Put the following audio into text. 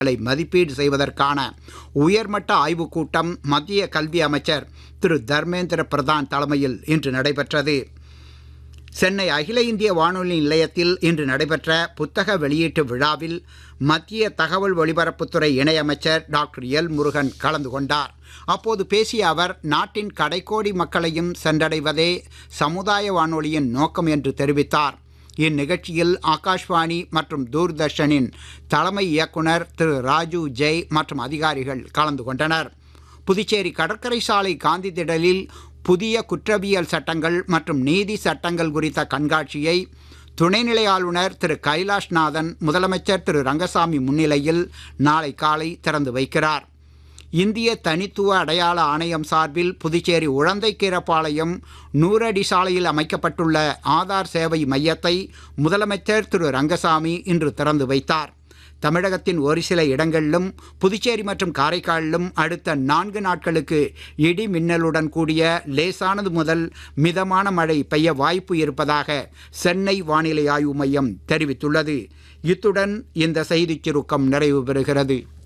களை மதிப்பீடு செய்வதற்கான உயர்மட்ட ஆய்வுக் கூட்டம் மத்திய கல்வி அமைச்சர் திரு தர்மேந்திர பிரதான் தலைமையில் இன்று நடைபெற்றது சென்னை அகில இந்திய வானொலி நிலையத்தில் இன்று நடைபெற்ற புத்தக வெளியீட்டு விழாவில் மத்திய தகவல் ஒலிபரப்புத்துறை இணையமைச்சர் டாக்டர் எல் முருகன் கலந்து கொண்டார் அப்போது பேசிய அவர் நாட்டின் கடைக்கோடி மக்களையும் சென்றடைவதே சமுதாய வானொலியின் நோக்கம் என்று தெரிவித்தார் இந்நிகழ்ச்சியில் ஆகாஷ்வாணி மற்றும் தூர்தர்ஷனின் தலைமை இயக்குனர் திரு ராஜு ஜெய் மற்றும் அதிகாரிகள் கலந்து கொண்டனர் புதுச்சேரி கடற்கரை சாலை காந்தி திடலில் புதிய குற்றவியல் சட்டங்கள் மற்றும் நீதி சட்டங்கள் குறித்த கண்காட்சியை துணைநிலை ஆளுநர் திரு கைலாஷ்நாதன் முதலமைச்சர் திரு ரங்கசாமி முன்னிலையில் நாளை காலை திறந்து வைக்கிறார் இந்திய தனித்துவ அடையாள ஆணையம் சார்பில் புதுச்சேரி உழந்தைக்கீரப்பாளையம் நூறடி சாலையில் அமைக்கப்பட்டுள்ள ஆதார் சேவை மையத்தை முதலமைச்சர் திரு ரங்கசாமி இன்று திறந்து வைத்தார் தமிழகத்தின் ஒரு சில இடங்களிலும் புதுச்சேரி மற்றும் காரைக்காலிலும் அடுத்த நான்கு நாட்களுக்கு இடி மின்னலுடன் கூடிய லேசானது முதல் மிதமான மழை பெய்ய வாய்ப்பு இருப்பதாக சென்னை வானிலை ஆய்வு மையம் தெரிவித்துள்ளது இத்துடன் இந்த செய்திச் சுருக்கம் நிறைவு பெறுகிறது